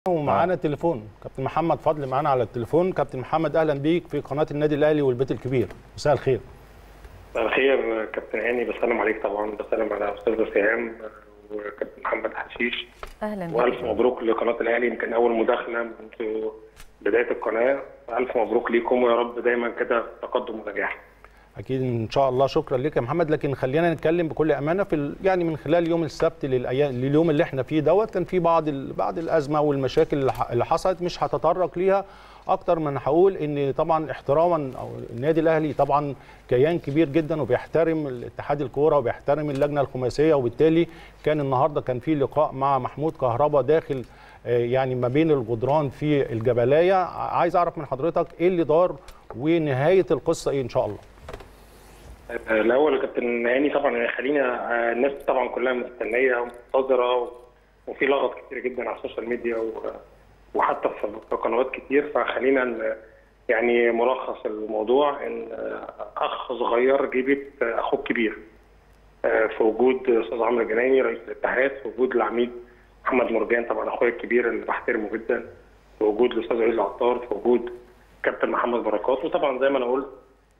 ومعانا تليفون كابتن محمد فضل معانا على التليفون كابتن محمد اهلا بيك في قناه النادي الاهلي والبيت الكبير مساء الخير مساء الخير كابتن هاني بسلم عليك طبعا بسلم على استاذ سهام وكابتن محمد حشيش اهلا بك والف مبروك لقناه الاهلي يمكن اول مداخله منذ بدايه القناه الف مبروك ليكم ويا رب دايما كده تقدم ونجاح اكيد ان شاء الله شكرا لك يا محمد لكن خلينا نتكلم بكل امانه في ال... يعني من خلال يوم السبت للايام لليوم اللي احنا فيه دوت كان في بعض ال... بعض الازمه والمشاكل اللي, ح... اللي حصلت مش هتطرق ليها اكتر من هقول ان طبعا احتراما او النادي الاهلي طبعا كيان كبير جدا وبيحترم الاتحاد الكوره وبيحترم اللجنه الخماسيه وبالتالي كان النهارده كان في لقاء مع محمود كهربا داخل يعني ما بين الجدران في الجبلايه عايز اعرف من حضرتك ايه اللي دار ونهايه القصه ايه ان شاء الله الاول يا كابتن هاني طبعا خلينا الناس طبعا كلها مستنيه ومنتظره وفي لغط كتير جدا على السوشيال ميديا وحتى في قنوات كتير فخلينا يعني ملخص الموضوع ان اخ صغير جيبت اخوه الكبير في وجود استاذ عمرو الجنايني رئيس الاتحاد في وجود العميد محمد مرجان طبعا اخويا الكبير اللي بحترمه جدا في وجود الاستاذ عزيز عطار في وجود كابتن محمد بركات وطبعا زي ما انا قلت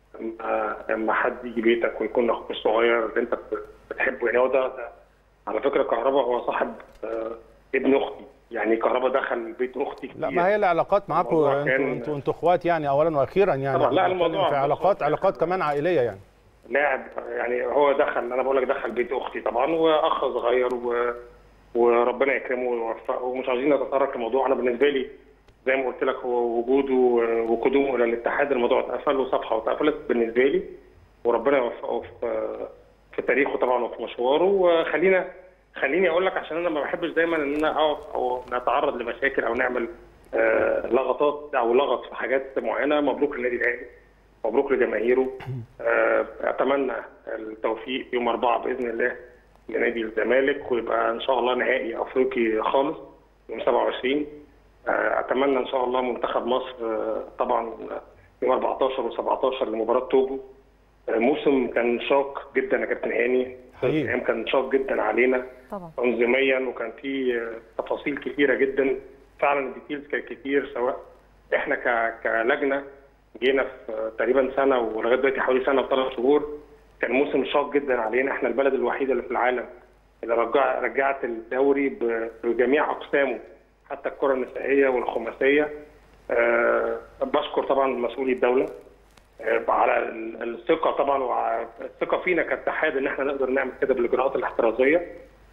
لما حد يجي بيتك ويكون اخوك الصغير اللي انت بتحبه يعني هو ده, ده على فكره كهربا هو صاحب آه ابن اختي يعني كهربا دخل بيت اختي كتير لا ما هي العلاقات معاكم انتوا انتوا انتوا اخوات يعني اولا واخيرا يعني طبعا لا الموضوع في علاقات علاقات كمان عائليه يعني لاعب يعني هو دخل انا بقول لك دخل بيت اختي طبعا واخ صغير و... وربنا يكرمه ويوفقه ومش عاوزين نتطرق الموضوع انا بالنسبه لي زي ما قلت لك هو وجوده وقدومه الى الاتحاد الموضوع اتقفل وصفحه واتقفلت بالنسبه لي وربنا يوفقه في في تاريخه طبعا وفي مشواره وخلينا خليني اقول لك عشان انا ما بحبش دايما ان انا اقف او نتعرض لمشاكل او نعمل آه لغطات او لغط في حاجات معينه مبروك للنادي الاهلي مبروك لجماهيره آه اتمنى التوفيق يوم اربعه باذن الله لنادي الزمالك ويبقى ان شاء الله نهائي افريقي خالص يوم 27 اتمنى ان شاء الله منتخب مصر طبعا يوم 14 و17 لمباراه توجو موسم كان شاق جدا يا كابتن هاني حقيقي كان شاق جدا علينا طبعا تنظيميا وكان في تفاصيل كثيره جدا فعلا الديتيلز كانت كتير سواء احنا كلجنه جينا في تقريبا سنه ولغايه دلوقتي حوالي سنه وثلاث شهور كان موسم شاق جدا علينا احنا البلد الوحيده اللي في العالم اللي رجع رجعت الدوري بجميع اقسامه حتى الكره النسائيه والخماسيه أه بشكر طبعا مسؤولي الدوله أه على الثقه طبعا والثقه فينا كاتحاد ان احنا نقدر نعمل كده بالاجراءات الاحترازيه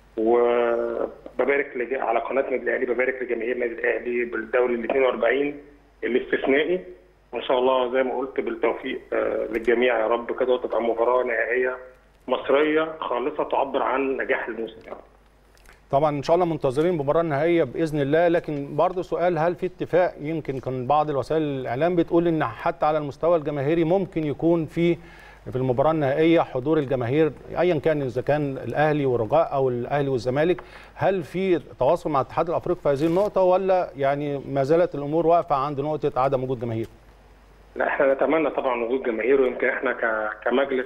وببارك لج... على قناه النادي الاهلي ببارك لجماهير النادي الاهلي بالدوري ال 42 الاستثنائي وان شاء الله زي ما قلت بالتوفيق أه للجميع يا رب كده وتبقى مباراه نهائيه مصريه خالصه تعبر عن نجاح الموسم يا رب. طبعا ان شاء الله منتظرين المباراه النهائيه باذن الله لكن برضه سؤال هل في اتفاق يمكن كان بعض الوسائل الاعلام بتقول ان حتى على المستوى الجماهيري ممكن يكون في في المباراه النهائيه حضور الجماهير ايا كان اذا كان الاهلي والرجاء او الاهلي والزمالك هل في تواصل مع الاتحاد الافريقي في هذه النقطه ولا يعني ما زالت الامور واقفه عند نقطه عدم وجود جماهير؟ لا احنا نتمنى طبعا وجود جماهير ويمكن احنا كمجلس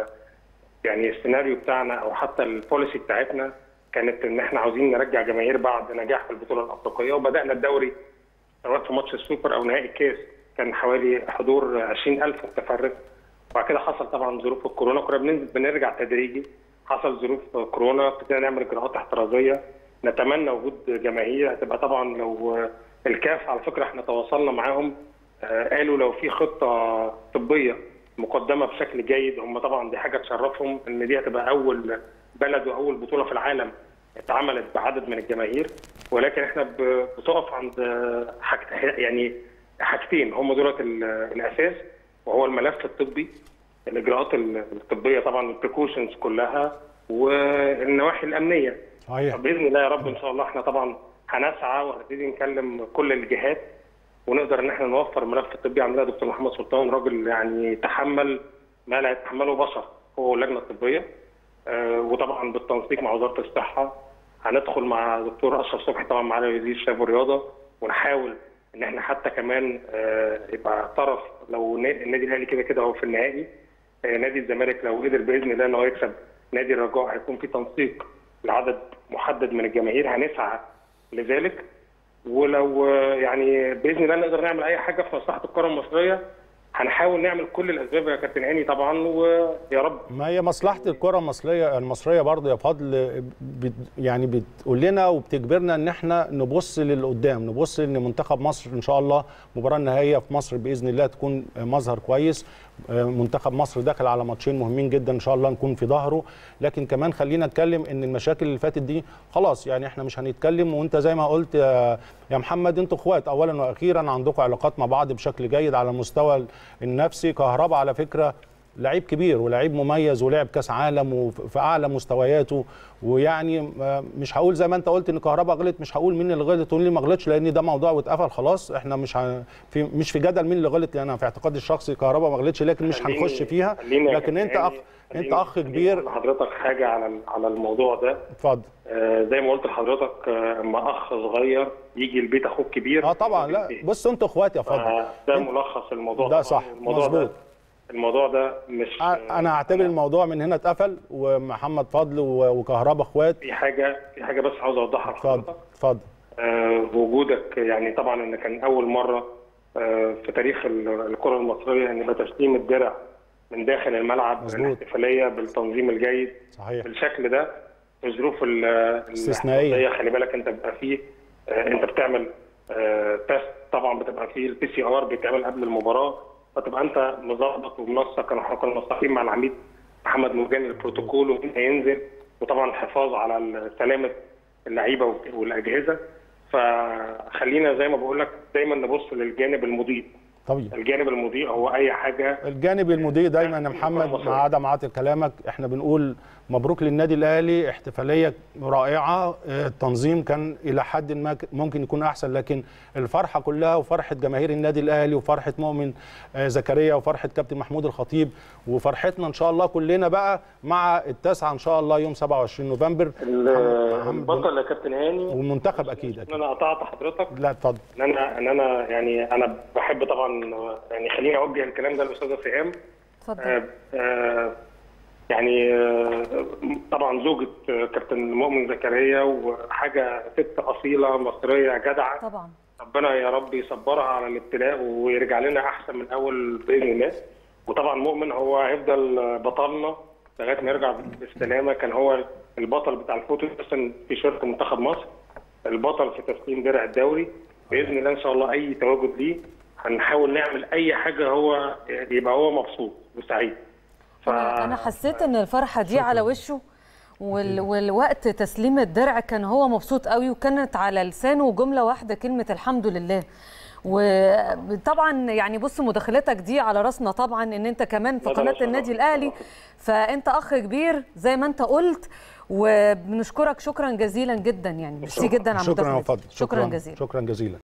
يعني السيناريو بتاعنا او حتى البوليسي بتاعتنا كانت ان احنا عاوزين نرجع جماهير بعد نجاح في البطوله الافريقيه وبدانا الدوري سواء في ماتش السوبر او نهائي الكاس كان حوالي حضور 20000 متفرج وبعد كده حصل طبعا ظروف الكورونا كنا بننزل بنرجع تدريجي حصل ظروف كورونا ابتدينا نعمل اجراءات احترازيه نتمنى وجود جماهير هتبقى طبعا لو الكاف على فكره احنا تواصلنا معاهم قالوا لو في خطه طبيه مقدمه بشكل جيد هم طبعا دي حاجه تشرفهم ان دي هتبقى اول بلد واول بطوله في العالم اتعملت بعدد من الجماهير ولكن احنا بتقف عند حاجت يعني حاجتين هم دولت الاساس وهو الملف الطبي الاجراءات الطبيه طبعا البريكوشنز كلها والنواحي الامنيه صحيح باذن الله يا رب ان شاء الله احنا طبعا هنسعى وهنبتدي نكلم كل الجهات ونقدر ان احنا نوفر الملف الطبي عندنا دكتور محمد سلطان راجل يعني تحمل ما لا يتحمله بشر هو اللجنه الطبيه آه وطبعا بالتنسيق مع وزاره الصحه هندخل مع دكتور اشرف صبحي طبعا معالي وزير الشباب والرياضه ونحاول ان احنا حتى كمان آه يبقى طرف لو النادي الاهلي كده كده هو في النهائي آه نادي الزمالك لو قدر باذن الله ان هو يكسب نادي الرجاء هيكون في تنسيق لعدد محدد من الجماهير هنسعى لذلك ولو آه، يعني باذن الله نقدر نعمل اي حاجه في مصلحه الكره المصريه هنحاول نعمل كل الاسباب يا كابتن هاني طبعا ويا رب ما هي مصلحه الكره المصريه المصريه برضه يا فضل بت يعني بتقول لنا وبتجبرنا ان احنا نبص للقدام نبص ان منتخب مصر ان شاء الله المباراه النهائيه في مصر باذن الله تكون مظهر كويس منتخب مصر داخل على ماتشين مهمين جدا ان شاء الله نكون في ظهره لكن كمان خلينا نتكلم ان المشاكل اللي فاتت دي خلاص يعني احنا مش هنتكلم وانت زي ما قلت يا يا محمد انتوا اخوات اولا واخيرا عندكم علاقات مع بعض بشكل جيد على المستوى النفسي كهربا على فكره لعيب كبير ولعيب مميز ولعب كاس عالم وفي اعلى مستوياته ويعني مش هقول زي ما انت قلت ان كهربا غلط مش هقول مين اللي غلط ومين اللي ما غلطش لان ده موضوع واتقفل خلاص احنا مش ه... في مش في جدل مين اللي غلط لان انا في اعتقادي الشخصي كهربا ما غلطش لكن مش خليني- هنخش فيها خليني يا لكن انت كابتن اخ هاني- انت خليني- اخ خليني كبير أقول لحضرتك حاجه على على الموضوع ده اتفضل آه، زي ما قلت لحضرتك آه، اما اخ صغير يجي البيت اخوك كبير اه طبعا لا بص بص انتوا اخوات يا فضل ده ملخص الموضوع ده طبعاً. صح، الموضوع مظبوط. ده الموضوع ده مش انا اعتبر الموضوع من هنا اتقفل ومحمد فضل و- وكهربا اخوات في حاجه في حاجه بس عاوز اوضحها اتفضل لحضرتك اتفضل آه، وجودك يعني طبعا ان كان اول مره آه، في تاريخ ال- الكره المصريه ان يبقى تسليم الدرع من داخل الملعب مظبوط. الاحتفاليه بالتنظيم الجيد صحيح بالشكل ده في ظروف ال- استثنائية. الاحتفالية، خلي بالك انت بيبقى فيه آه، انت بتعمل آه، تيست طبعا بتبقى فيه البي سي ار بيتعمل قبل المباراه فتبقى انت مظبط ومنسق كانوا احنا كنا منسقين مع العميد محمد مرجاني البروتوكول ومين هينزل وطبعا الحفاظ على سلامه اللعيبه والاجهزه فخلينا زي ما بقول لك دايما نبص للجانب المضيء طبيعي الجانب المضيء هو اي حاجه الجانب المضيء دايما يا محمد مع عدم عاطل كلامك احنا بنقول مبروك للنادي الاهلي احتفاليه رائعه اه، التنظيم كان الى حد ما ك- ممكن يكون احسن لكن الفرحه كلها وفرحه جماهير النادي الاهلي وفرحه مؤمن اه، زكريا وفرحه كابتن محمود الخطيب وفرحتنا ان شاء الله كلنا بقى مع التاسعه ان شاء الله يوم 27 نوفمبر ال- البطل يا كابتن هاني والمنتخب اكيد ان اكيد انا قطعت حضرتك لا اتفضل ان انا ان انا يعني انا بحب طبعا يعني خليني اوجه الكلام ده للاستاذه سهام اتفضل آه، آه، يعني آه، طبعا زوجة آه، كابتن مؤمن زكريا وحاجة ست أصيلة مصرية جدعة طبعا ربنا يا رب يصبرها على الابتلاء ويرجع لنا أحسن من أول بإذن الله وطبعا مؤمن هو هيفضل بطلنا لغاية ما يرجع بالسلامة كان هو البطل بتاع الفوتو أصلا في شركة منتخب مصر البطل في تسليم درع الدوري بإذن الله إن شاء الله أي تواجد ليه هنحاول نعمل أي حاجة هو يبقى هو مبسوط وسعيد ف... انا أنا حسيت ان الفرحه دي على وشه وال... والوقت تسليم الدرع كان هو مبسوط قوي وكانت على لسانه جمله واحده كلمه الحمد لله وطبعا يعني بص مداخلتك دي على راسنا طبعا ان انت كمان في لا، ده قناه شرف. النادي الاهلي فانت اخ كبير زي ما انت قلت وبنشكرك شكرا جزيلا جدا يعني ميرسي جدا على شكرا يا مداخلتك فضل شكرا جزيلا شكرا جزيلا